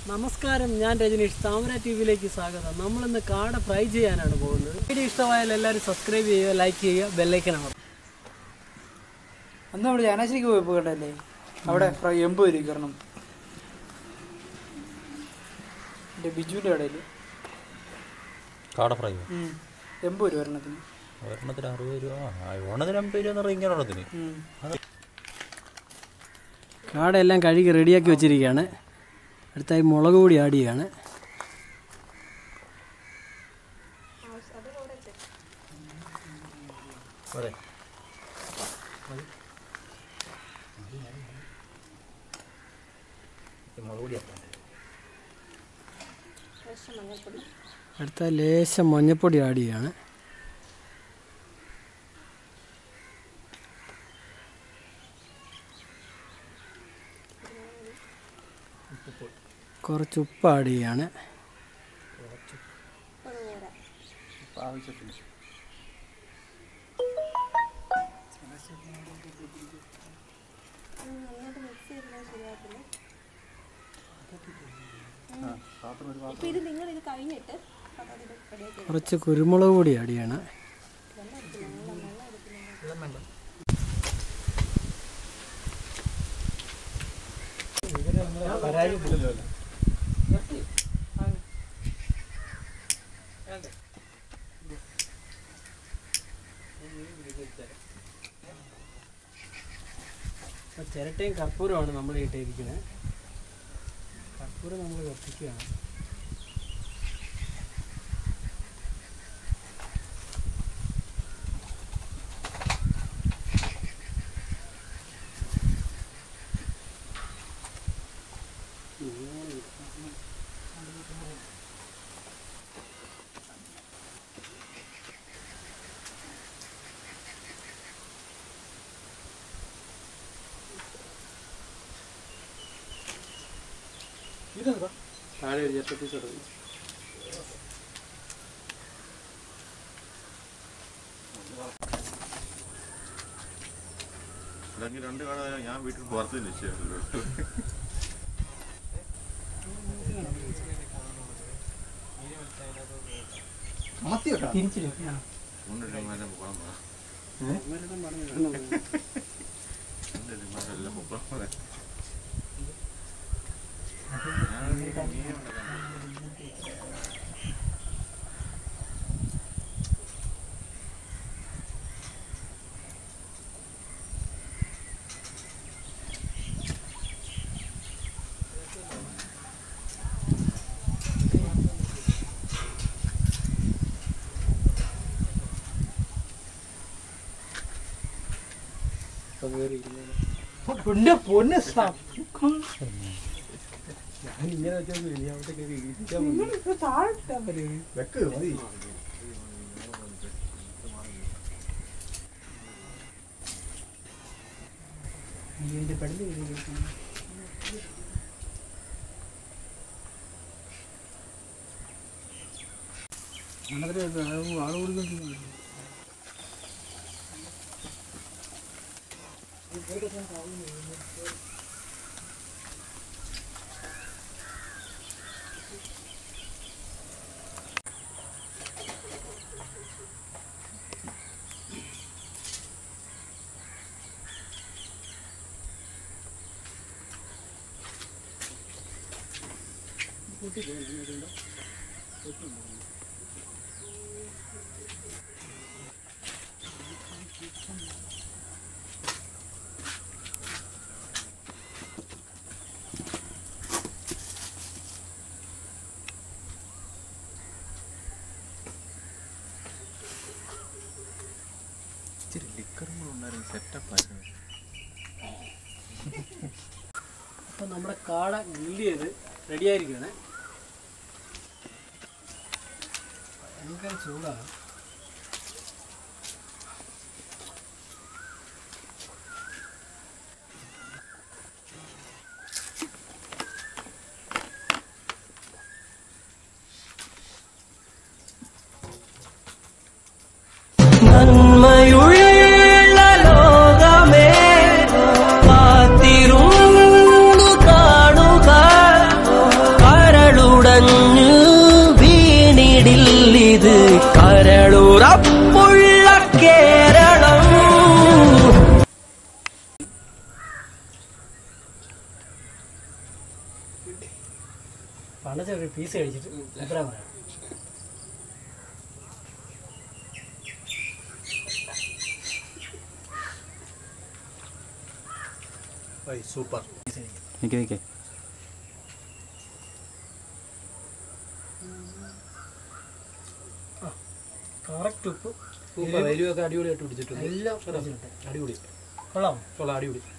നമസ്കാരം ഞാൻ രജനീഷ് താമര ടി വിയിലേക്ക് സ്വാഗതം നമ്മളിന്ന് കാട ഫ്രൈ ചെയ്യാനാണ് പോകുന്നത് വീഡിയോ ഇഷ്ടമായാൽ എല്ലാവരും സബ്സ്ക്രൈബ് ചെയ്യുക ലൈക്ക് ചെയ്യുക ബെല്ലൈക്കൻ അമർത്തുക അന്ന് നമ്മൾ ചാനാശ്ശേരിക്ക് പോയപ്പോൾ കണ്ടല്ലേ അവിടെ ഫ്രൈ എൺപത് രൂപ കാരണം എൻ്റെ ബിജുവിൻ്റെ കടയിൽ കാട ഫ്രൈ എൺപത് രൂപ ഒരെണ്ണത്തിന് ഒരെണ്ണത്തിന് അറുപത് രൂപ ആ ഓണത്തിന് അമ്പത് രൂപ എന്ന് പറയും ഇങ്ങനെ ഒരെണ്ണത്തിന് ഉം. കാട എല്ലാം കഴുകി റെഡിയാക്കി വെച്ചിരിക്കുകയാണ് അടുത്തായി മുളക് പൊടി ആഡ് ചെയ്യാണ് അതെ മുളക് പൊടിയാണ് അടുത്ത ലേശം മഞ്ഞൾപ്പൊടി ആഡ് ചെയ്യാണ് കുറച്ച് ഉപ്പ് ആഡ് ചെയ്യാണ് ഇപ്പൊ ഇത് നിങ്ങൾ ഇത് കഴിഞ്ഞിട്ട് റെഡിയാക്കി കുറച്ച് കുരുമുളക് പൊടി ആഡ് ചെയ്യാണ് അപ്പോൾ ചിരട്ടയും കർപ്പൂരമാണ് നമ്മൾ ഇട്ടിരിക്കുന്നത് കർപ്പൂരം നമ്മൾ കത്തിക്കുകയാണ് താഴെ ഒരു ചെറുപ്പത്തിൽ ചെറുത് അല്ലെങ്കിൽ രണ്ട് കട ഞാൻ വീട്ടിൽ പുറത്ത് നിശ്ചയമുള്ളൂ തിരിച്ചില്ല മൂന്നിടമാരെ പോകാൻ രണ്ടിടമാരെല്ലാം പോകാൻ പൊന്നെ പൊന്നെ ഇച്ചിരി ലിക്കറും കൂടെ ഉണ്ടായിരുന്നു സെറ്റപ്പ് ആയിരുന്നു അപ്പം നമ്മുടെ കാട ഗ്രില്ല് ചെയ്ത് റെഡി ആയിരിക്കുകയാണ് ഭയങ്കര ചൂടാണ് നന്മയുള്ള ലോകമേ കാത്തിരുന്നു കാണുക ചാച്ച ഒരു പീസ് കഴിച്ചിട്ട് അഭിപ്രായം പറയാം സൂപ്പർ നിൽക്കേ നിൽക്കേ കറക്റ്റ് ഉപ്പ് സൂപ്പർ എരിവൊക്കെ അടിപൊളിയായിട്ട് പിടിച്ചിട്ടുണ്ട് എല്ലാം പിടിച്ചിട്ടുണ്ട്. അടിപൊളി കൊള്ളാം കൊള്ളാം അടിപൊളി